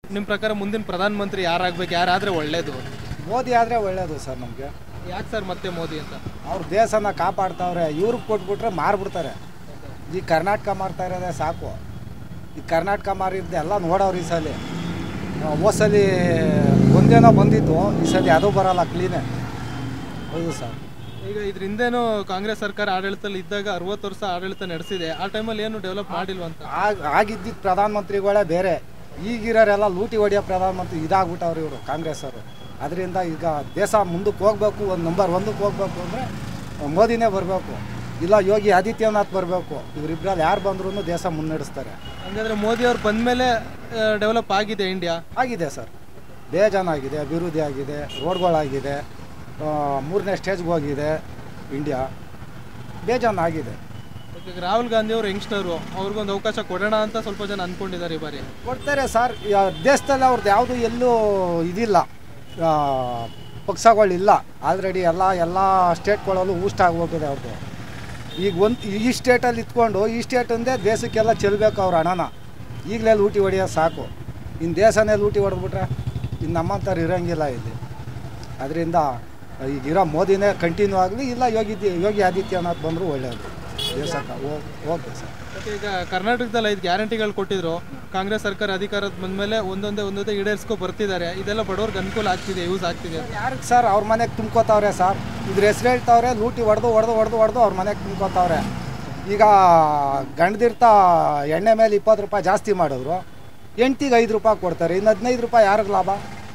ನಿಮ್ಮ ಪ್ರಕಾರ ಮುಂದಿನ ಪ್ರಧಾನಮಂತ್ರಿ ಯಾರಾಗಬೇಕು ಯಾರಾದರೆ ಒಳ್ಳೇದು ಮೋದಿ ಆದರೆ ಒಳ್ಳೆಯದು ಸರ್ ನಮಗೆ ಯಾಕೆ ಸರ್ ಮತ್ತೆ ಮೋದಿ ಅಂತ ಅವ್ರ ದೇಶನ ಕಾಪಾಡ್ತಾವ್ರೆ ಇವ್ರಿಗೆ ಕೊಟ್ಬಿಟ್ರೆ ಮಾರ್ಬಿಡ್ತಾರೆ ಈ ಕರ್ನಾಟಕ ಮಾರ್ತಾ ಇರೋದೇ ಸಾಕು ಈ ಕರ್ನಾಟಕ ಮಾರಿದ್ದು ಎಲ್ಲ ನೋಡೋರು ಈ ಸಲ ಹೋದ ಸಲ ಒಂದೇನೋ ಬಂದಿತ್ತು ಈ ಸಲ ಅದು ಬರಲ್ಲ ಕ್ಲೀನೇ ಹೌದು ಸರ್ ಈಗ ಇದ್ರ ಹಿಂದೆನೂ ಕಾಂಗ್ರೆಸ್ ಸರ್ಕಾರ ಆಡಳಿತದಲ್ಲಿ ಇದ್ದಾಗ ಅರವತ್ತು ವರ್ಷ ಆಡಳಿತ ನಡೆಸಿದೆ ಆ ಟೈಮಲ್ಲಿ ಏನು ಡೆವಲಪ್ ಮಾಡಿಲ್ವಂತ ಆಗ ಆಗಿದ್ದಿದ್ದು ಪ್ರಧಾನಮಂತ್ರಿಗಳೇ ಬೇರೆ ಈಗಿರೋರೆಲ್ಲ ಲೂಟಿ ಹೊಡೆಯೋ ಪ್ರಧಾನಮಂತ್ರಿ ಇದಾಗ್ಬಿಟ್ಟವ್ರು ಇವರು ಕಾಂಗ್ರೆಸ್ ಅವರು ಅದರಿಂದ ಈಗ ದೇಶ ಮುಂದಕ್ಕೆ ಹೋಗ್ಬೇಕು ಒಂದು ನಂಬರ್ ಒಂದಕ್ಕೆ ಹೋಗ್ಬೇಕು ಅಂದರೆ ಮೋದಿನೇ ಬರಬೇಕು ಇಲ್ಲ ಯೋಗಿ ಆದಿತ್ಯನಾಥ್ ಬರಬೇಕು ಇವರಿಬ್ಬರಲ್ಲಿ ಯಾರು ಬಂದ್ರೂ ದೇಶ ಮುನ್ನಡೆಸ್ತಾರೆ ಹಂಗಾದ್ರೆ ಮೋದಿ ಅವ್ರು ಬಂದಮೇಲೆ ಡೆವಲಪ್ ಆಗಿದೆ ಇಂಡಿಯಾ ಆಗಿದೆ ಸರ್ ಬೇಜಾನಾಗಿದೆ ಅಭಿವೃದ್ಧಿ ಆಗಿದೆ ರೋಡ್ಗಳಾಗಿದೆ ಆ, ಮೂರನೇ ಸ್ಟೇಜ್ಗೆ ಹೋಗಿದೆ ಇಂಡಿಯಾ ಬೇಜಾನಾಗಿದೆ ಈಗ ರಾಹುಲ್ ಗಾಂಧಿ ಅವರು ಯಂಗ್ಸ್ಟರು ಅವ್ರಿಗೊಂದು ಅವಕಾಶ ಕೊಡೋಣ ಅಂತ ಸ್ವಲ್ಪ ಜನ ಅನ್ಕೊಂಡಿದ್ದಾರೆ ಈ ಬಾರಿ ಕೊಡ್ತಾರೆ ಸರ್ ಯಾ- ದೇಶದಲ್ಲಿ ಅವ್ರದ್ದು ಯಾವುದು ಎಲ್ಲೂ ಇದಿಲ್ಲ ಆ, ಪಕ್ಷಗಳಿಲ್ಲ ಆಲ್ರೆಡಿ ಎಲ್ಲ ಎಲ್ಲ ಸ್ಟೇಟ್ಗಳಲ್ಲೂ ಊಷ್ಟ ಆಗೋಗಿದೆ ಅವ್ರದ್ದು ಈಗ ಒಂದು ಈ ಸ್ಟೇಟಲ್ಲಿ ಇತ್ಕೊಂಡು ಈ ಸ್ಟೇಟಿಂದೇ ದೇಶಕ್ಕೆಲ್ಲ ಚೆಲ್ಲಬೇಕು ಅವ್ರ ಹಣನ ಈಗಲೇ ಲೂಟಿ ಹೊಡೆಯೋದು ಸಾಕು ಇನ್ನು ದೇಶನೇ ಲೂಟಿ ಹೊಡೆದ್ಬಿಟ್ರೆ ಇನ್ನು ನಮ್ಮಂಥವ್ರು ಇರೋಂಗಿಲ್ಲ ಇಲ್ಲಿ ಅದರಿಂದ ಈಗಿರೋ ಮೋದಿನೇ ಕಂಟಿನ್ಯೂ ಆಗಲಿ ಇಲ್ಲ ಯೋಗಿ ಯೋಗಿ ಆದಿತ್ಯನಾಥ್ ಬಂದರೂ ಒಳ್ಳೆಯದು ದೇಶಕ್ಕೆ ಓಕೆ ಸರ್ ಮತ್ತೆ ಈಗ ಕರ್ನಾಟಕದಲ್ಲಿ ಐದು ಗ್ಯಾರಂಟಿಗಳು ಕೊಟ್ಟಿದ್ರು ಕಾಂಗ್ರೆಸ್ ಸರ್ಕಾರ ಅಧಿಕಾರದ ಬಂದಮೇಲೆ ಒಂದೊಂದೇ ಒಂದೊಂದೇ ಈಡೇರಿಸ್ಕೊ ಬರ್ತಿದ್ದಾರೆ ಇದೆಲ್ಲ ಬಡವ್ರಿಗೆ ಅನುಕೂಲ ಆಗ್ತಿದೆ ಯೂಸ್ ಆಗ್ತಿದೆ ಯಾರಿಗೆ ಸರ್ ಅವ್ರ ಮನೆಗೆ ತುಂಬ್ಕೋತಾವ್ರೆ ಸರ್ ಇದ್ರ ಹೆಸ್ರು ಹೇಳ್ತಾವ್ರೆ ಲೂಟಿ ಹೊಡೆದು ಹೊಡೆದು ಹೊಡೆದು ಹೊಡೆದು ಅವ್ರ ಮನೆಗೆ ತುಂಬ್ಕೋತಾವ್ರೆ ಈಗ ಗಂಡದಿರ್ತ ಎಣ್ಣೆ ಮೇಲೆ ಇಪ್ಪತ್ತು ರೂಪಾಯಿ ಜಾಸ್ತಿ ಮಾಡಿದ್ರು ಎಂಟಿಗೆ ಐದು ರೂಪಾಯಿ ಕೊಡ್ತಾರೆ ಇನ್ನು ಹದಿನೈದು ರೂಪಾಯಿ ಯಾರಿಗೆ ಲಾಭ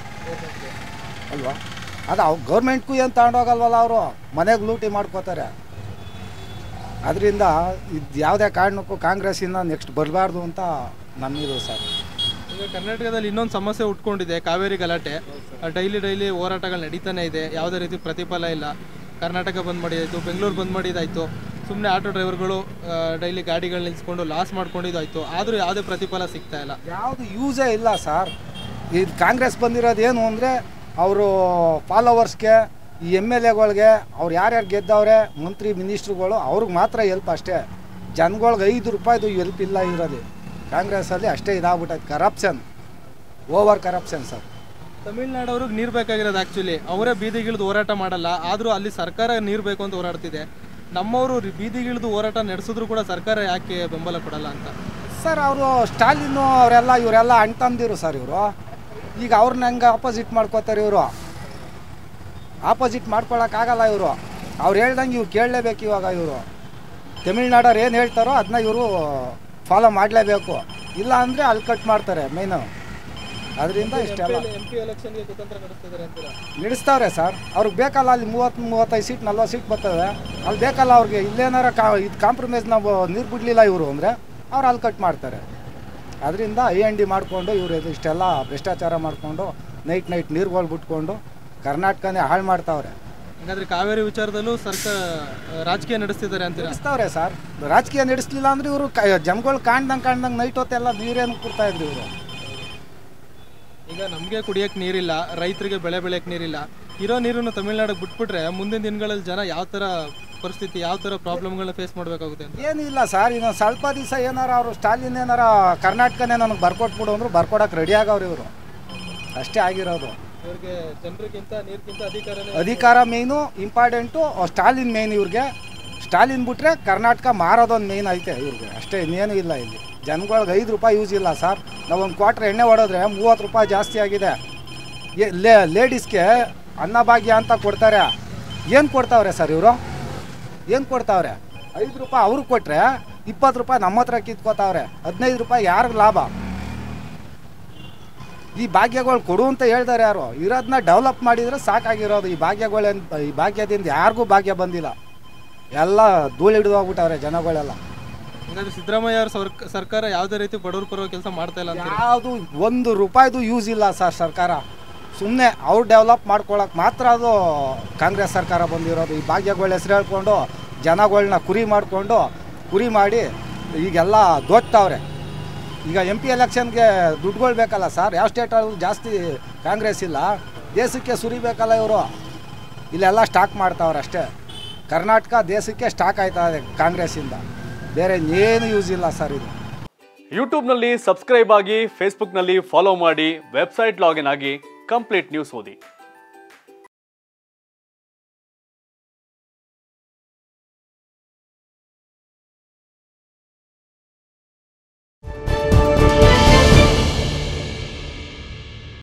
ಅಲ್ವಾ ಅದು ಅವ್ ಗೌರ್ಮೆಂಟ್ಗೂ ಏನು ತಗೊಂಡೋಗಲ್ವಲ್ಲ ಅವರು ಮನೆಗೆ ಲೂಟಿ ಮಾಡ್ಕೋತಾರೆ ಅದರಿಂದ ಇದು ಯಾವುದೇ ಕಾರಣಕ್ಕೂ ಕಾಂಗ್ರೆಸ್ಸಿಂದ ನೆಕ್ಸ್ಟ್ ಬರಬಾರ್ದು ಅಂತ ನಮ್ಮಿದು ಸರ್ ಈಗ ಕರ್ನಾಟಕದಲ್ಲಿ ಇನ್ನೊಂದು ಸಮಸ್ಯೆ ಉಟ್ಕೊಂಡಿದೆ ಕಾವೇರಿ ಗಲಾಟೆ ಡೈಲಿ ಡೈಲಿ ಹೋರಾಟಗಳು ನಡೀತಾನೆ ಇದೆ ಯಾವುದೇ ರೀತಿ ಪ್ರತಿಫಲ ಇಲ್ಲ ಕರ್ನಾಟಕ ಬಂದ್ ಮಾಡಿದಾಯ್ತು ಬೆಂಗಳೂರು ಬಂದ್ ಮಾಡಿದಾಯ್ತು ಸುಮ್ಮನೆ ಆಟೋ ಡ್ರೈವರ್ಗಳು ಡೈಲಿ ಗಾಡಿಗಳು ನಿಲ್ಸ್ಕೊಂಡು ಲಾಸ್ ಮಾಡ್ಕೊಂಡಿದ್ದಾಯ್ತು ಆದರೂ ಯಾವುದೇ ಪ್ರತಿಫಲ ಸಿಗ್ತಾ ಇಲ್ಲ ಯಾವುದು ಯೂಸೇ ಇಲ್ಲ ಸರ್ ಇದು ಕಾಂಗ್ರೆಸ್ ಬಂದಿರೋದು ಏನು ಅಂದರೆ ಅವರು ಫಾಲೋವರ್ಸ್ಗೆ ಈ ಎಮ್ ಎಲ್ ಎಗಳಿಗೆ ಅವ್ರು ಯಾರ್ಯಾರು ಗೆದ್ದವ್ರೆ ಮಂತ್ರಿ ಮಿನಿಸ್ಟ್ರುಗಳು ಅವ್ರಿಗೆ ಮಾತ್ರ ಹೆಲ್ಪ್ ಅಷ್ಟೇ ಜನಗಳ್ಗೆ ಐದು ರೂಪಾಯಿದು ಹೆಲ್ಪ್ ಇಲ್ಲ ಇರೋದು ಕಾಂಗ್ರೆಸ್ಸಲ್ಲಿ ಅಷ್ಟೇ ಇದಾಗ್ಬಿಟ್ಟೈತೆ ಕರಪ್ಷನ್ ಓವರ್ ಕರಪ್ಷನ್ ಸರ್ ತಮಿಳ್ನಾಡವ್ರಿಗೆ ನೀರು ಬೇಕಾಗಿರೋದು ಆ್ಯಕ್ಚುಲಿ ಅವರೇ ಬೀದಿಗಿಳಿದು ಹೋರಾಟ ಮಾಡಲ್ಲ ಆದರೂ ಅಲ್ಲಿ ಸರ್ಕಾರ ನೀರು ಬೇಕು ಅಂತ ಹೋರಾಡ್ತಿದೆ ನಮ್ಮವರು ಬೀದಿಗಿಳಿದು ಹೋರಾಟ ನಡೆಸಿದ್ರು ಕೂಡ ಸರ್ಕಾರ ಯಾಕೆ ಬೆಂಬಲ ಕೊಡಲ್ಲ ಅಂತ ಸರ್ ಅವರು ಸ್ಟಾಲಿನ್ನು ಅವರೆಲ್ಲ ಇವರೆಲ್ಲ ಅಣ್ತಂದಿರು ಸರ್ ಇವರು ಈಗ ಅವ್ರನ್ನ ಹೆಂಗೆ ಆಪೋಸಿಟ್ ಮಾಡ್ಕೋತಾರೆ ಇವರು ಆಪೋಸಿಟ್ ಮಾಡ್ಕೊಳಕ್ಕಾಗಲ್ಲ ಇವರು ಅವ್ರು ಹೇಳ್ದಂಗೆ ಇವ್ರು ಕೇಳಲೇಬೇಕು ಇವಾಗ ಇವರು ತಮಿಳ್ನಾಡವ್ರು ಏನು ಹೇಳ್ತಾರೋ ಅದನ್ನ ಇವರು ಫಾಲೋ ಮಾಡಲೇಬೇಕು ಇಲ್ಲ ಅಂದರೆ ಅಲ್ಲಿ ಕಟ್ ಮಾಡ್ತಾರೆ ಮೇಯ್ನು ಅದರಿಂದ ಇಷ್ಟೆಲ್ಲ ಎಂ ಪಿ ಎಲೆಕ್ಷನ್ಗೆ ಕುತಂತ್ರ ನಡೆಸ್ತಿದ್ದಾರೆ ಅಂತೀರಾ ನಡೆಸ್ತಾವ್ರೆ ಸರ್ ಅವ್ರಿಗೆ ಬೇಕಲ್ಲ ಅಲ್ಲಿ ಮೂವತ್ತು ಮೂವತ್ತೈದು ಸೀಟ್ ನಲ್ವತ್ತು ಸೀಟ್ ಬರ್ತವೆ ಅಲ್ಲಿ ಬೇಕಲ್ಲ ಅವ್ರಿಗೆ ಇಲ್ಲೇನಾರ ಕಾ ಇದು ಕಾಂಪ್ರಮೈಸ್ ನಾವು ನೀರು ಬಿಡಲಿಲ್ಲ ಇವರು ಅಂದರೆ ಅವ್ರು ಅಲ್ಲಿ ಕಟ್ ಮಾಡ್ತಾರೆ ಅದರಿಂದ ಐ ಎನ್ ಡಿ ಮಾಡಿಕೊಂಡು ಇವರು ಇದು ಇಷ್ಟೆಲ್ಲ ಭ್ರಷ್ಟಾಚಾರ ಮಾಡಿಕೊಂಡು ನೈಟ್ ನೈಟ್ ನೀರುಗಳು ಬಿಟ್ಕೊಂಡು ಕರ್ನಾಟಕನೇ ಹಾಳು ಮಾಡ್ತಾವ್ರೆ ಹಾಗಾದ್ರೆ ಕಾವೇರಿ ವಿಚಾರದಲ್ಲೂ ಸರ್ಕಾರ ರಾಜಕೀಯ ನಡೆಸ್ತಿದ್ದಾರೆ ಅಂತೀರಾ ನಡೆಸ್ತಾವ್ರೆ ಸರ್ ರಾಜಕೀಯ ನಡೆಸಲಿಲ್ಲ ಅಂದ್ರೆ ಇವರು ಜನಗಳು ಕಾಣ್ದಂಗೆ ಕಾಣ್ದಂಗೆ ನೈಟ್ ಹೊತ್ತೆಲ್ಲ ನೀರೇನು ಕೊಡ್ತಾ ಇದ್ರು ಇವರು ಈಗ ನಮಗೆ ಕುಡಿಯಕ್ಕೆ ನೀರಿಲ್ಲ ರೈತರಿಗೆ ಬೆಳೆ ಬೆಳೆಯಕ್ಕೆ ನೀರಿಲ್ಲ ಇರೋ ನೀರನ್ನು ತಮಿಳ್ನಾಡಿಗೆ ಬಿಟ್ಬಿಟ್ರೆ ಮುಂದಿನ ದಿನಗಳಲ್ಲಿ ಜನ ಯಾವ ಥರ ಪರಿಸ್ಥಿತಿ ಯಾವ ಥರ ಪ್ರಾಬ್ಲಮ್ಗಳನ್ನ ಫೇಸ್ ಮಾಡಬೇಕಾಗುತ್ತೆ ಅಂತ ಏನೂ ಇಲ್ಲ ಸರ್ ಇನ್ನೊಂದು ಸ್ವಲ್ಪ ದಿವಸ ಏನಾರ ಅವರು ಸ್ಟಾಲಿನ್ ಏನಾರ ಕರ್ನಾಟಕನೇ ನನಗೆ ಬರ್ಕೊಟ್ಬಿಡು ಅಂದ್ರು ಬರ್ಕೊಡಕ್ಕೆ ರೆಡಿ ಆಗವ್ರು ಇವರು ಅಷ್ಟೇ ಆಗಿರೋದು ಇವ್ರಿಗೆ ಜನರಿಗಿಂತ ನೀರಿಗಿಂತ ಅಧಿಕಾರನೇ ಅಧಿಕಾರ ಮೇಯ್ನು ಇಂಪಾರ್ಟೆಂಟು ಸ್ಟಾಲಿನ್ ಮೇಯ್ನ್ ಇವ್ರಿಗೆ ಸ್ಟಾಲಿನ್ ಬಿಟ್ರೆ ಕರ್ನಾಟಕ ಮಾರೋದೊಂದು ಮೇಯ್ನ್ ಐತೆ ಇವ್ರಿಗೆ ಅಷ್ಟೇ ಇನ್ನೇನು ಇಲ್ಲ ಇಲ್ಲಿ ಜನಗಳ್ಗೆ ಐದು ರೂಪಾಯಿ ಯೂಸ್ ಇಲ್ಲ ಸರ್ ನಾವು ಒಂದು ಕ್ವಾಟ್ರ್ ಎಣ್ಣೆ ಹೊಡೋದ್ರೆ ಮೂವತ್ತು ರೂಪಾಯಿ ಜಾಸ್ತಿ ಆಗಿದೆ ಏ- ಲೇ ಲೇಡೀಸ್ಗೆ ಅನ್ನಭಾಗ್ಯ ಅಂತ ಕೊಡ್ತಾರೆ ಏನು ಕೊಡ್ತಾವ್ರೆ ಸರ್ ಇವರು ಏನು ಕೊಡ್ತಾವ್ರೆ ಐದು ರೂಪಾಯಿ ಅವ್ರಿಗೆ ಕೊಟ್ಟರೆ ಇಪ್ಪತ್ತು ರೂಪಾಯಿ ನಮ್ಮ ಹತ್ರ ಕಿತ್ಕೋತಾವ್ರೆ ಹದಿನೈದು ರೂಪಾಯಿ ಯಾರಿಗೆ ಲಾಭ ಈ ಭಾಗ್ಯಗಳು ಕೊಡು ಅಂತ ಹೇಳ್ತಾರೆ ಯಾರು ಇರೋದನ್ನ ಡೆವಲಪ್ ಮಾಡಿದ್ರೆ ಸಾಕಾಗಿರೋದು ಈ ಭಾಗ್ಯಗಳೇನು ಈ ಭಾಗ್ಯದಿಂದ ಯಾರಿಗೂ ಭಾಗ್ಯ ಬಂದಿಲ್ಲ ಎಲ್ಲ ಧೂಳು ಹಿಡಿದು ಹೋಗ್ಬಿಟ್ಟವ್ರೆ ಜನಗಳೆಲ್ಲ ಹಾಗಾದ್ರೆ ಸಿದ್ದರಾಮಯ್ಯ ಅವ್ರ ಸರ್ಕ- ಸರ್ಕಾರ ಯಾವುದೇ ರೀತಿ ಬಡವ್ರ ಪರೋ ಕೆಲಸ ಮಾಡ್ತಾ ಇಲ್ಲ ಅಂತ ಯಾವುದು ಒಂದು ರೂಪಾಯಿದು ಯೂಸ್ ಇಲ್ಲ ಸರ್ ಸರ್ಕಾರ ಸುಮ್ಮನೆ ಅವ್ರು ಡೆವಲಪ್ ಮಾಡ್ಕೊಳಕ್ಕೆ ಮಾತ್ರ ಅದು ಕಾಂಗ್ರೆಸ್ ಸರ್ಕಾರ ಬಂದಿರೋದು ಈ ಭಾಗ್ಯಗಳ ಹೆಸರು ಹೇಳ್ಕೊಂಡು ಜನಗಳನ್ನ ಕುರಿ ಮಾಡಿಕೊಂಡು ಕುರಿ ಮಾಡಿ ಈಗೆಲ್ಲ ದೋಚ್ತಾವ್ರೆ ಈಗ ಎಮ್ ಪಿ ಎಲೆಕ್ಷನ್ಗೆ ದುಡ್ಡುಗಳು ಬೇಕಲ್ಲ ಸರ್ ಯಾವ ಸ್ಟೇಟಲ್ಲಿ ಜಾಸ್ತಿ ಕಾಂಗ್ರೆಸ್ ಇಲ್ಲ ದೇಶಕ್ಕೆ ಸುರಿಬೇಕಲ್ಲ ಇವರು ಇಲ್ಲೆಲ್ಲ ಸ್ಟಾಕ್ ಮಾಡ್ತಾವ್ರೆ ಅಷ್ಟೇ ಕರ್ನಾಟಕ ದೇಶಕ್ಕೆ ಸ್ಟಾಕ್ ಆಯ್ತಾ ಇದೆ ಕಾಂಗ್ರೆಸ್ಸಿಂದ ಬೇರೆ ಏನು ಯೂಸ್ ಇಲ್ಲ ಸರ್ ಇದು ಯೂಟ್ಯೂಬ್ನಲ್ಲಿ ಸಬ್ಸ್ಕ್ರೈಬ್ ಆಗಿ ಫೇಸ್ಬುಕ್ನಲ್ಲಿ ಫಾಲೋ ಮಾಡಿ ವೆಬ್ಸೈಟ್ ಲಾಗಿನ್ ಆಗಿ ಕಂಪ್ಲೀಟ್ ನ್ಯೂಸ್ ಓದಿ